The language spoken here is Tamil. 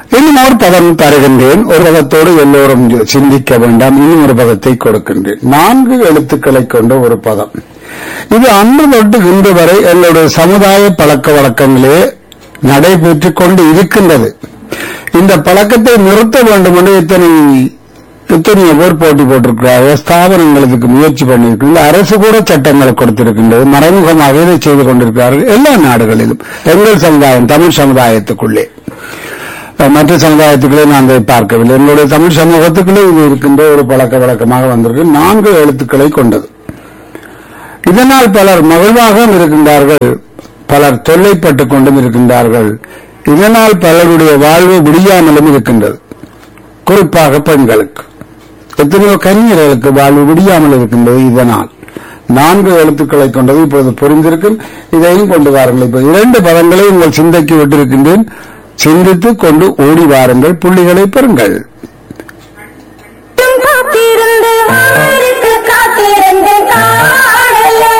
இன்னும் ஒரு பதம் தருகின்றேன் ஒரு பதத்தோடு எல்லோரும் சிந்திக்க வேண்டாம் இன்னும் ஒரு பதத்தை கொடுக்கின்றேன் நான்கு எழுத்துக்களை கொண்ட ஒரு பதம் இது அன்று தொட்டு இன்று வரை எங்களுடைய சமுதாய பழக்க வழக்கங்களே நடைபெற்றுக் கொண்டு இருக்கின்றது இந்த பழக்கத்தை நிறுத்த வேண்டும் என்று இத்தனை எத்தனையோ பேர் போட்டி போட்டிருக்கிறார்கள் ஸ்தாபனங்கள் இதுக்கு முயற்சி பண்ணியிருக்கின்றன அரசு கூட சட்டங்களை கொடுத்திருக்கின்றது மறைமுகமாக இதை செய்து கொண்டிருக்கிறார்கள் எல்லா நாடுகளிலும் எங்கள் சமுதாயம் தமிழ் சமுதாயத்துக்குள்ளே மற்ற சமுதாயத்துக்களே நாங்கள் பார்க்கவில்லை எங்களுடைய தமிழ் சமூகத்துக்குள்ளே இது இருக்கின்ற ஒரு பழக்க வழக்கமாக வந்திருக்கு நான்கு எழுத்துக்களை கொண்டது இதனால் பலர் மகிழ்வாகவும் இருக்கின்றார்கள் பலர் தொல்லைப்பட்டுக் கொண்டும் இருக்கின்றார்கள் இதனால் பலருடைய வாழ்வு முடியாமலும் இருக்கின்றது குறிப்பாக பெண்களுக்கு எத்தனையோ கன்னியர்களுக்கு வாழ்வு முடியாமல் இருக்கின்றது இதனால் நான்கு எழுத்துக்களை கொண்டது இப்போது புரிந்திருக்கும் இதையும் கொண்டு வாருங்கள் இப்ப இரண்டு பதங்களை உங்கள் சிந்தைக்கு விட்டிருக்கின்றேன் சிந்தித்துக் கொண்டு ஓடி வாருங்கள் புள்ளிகளை பெறுங்கள்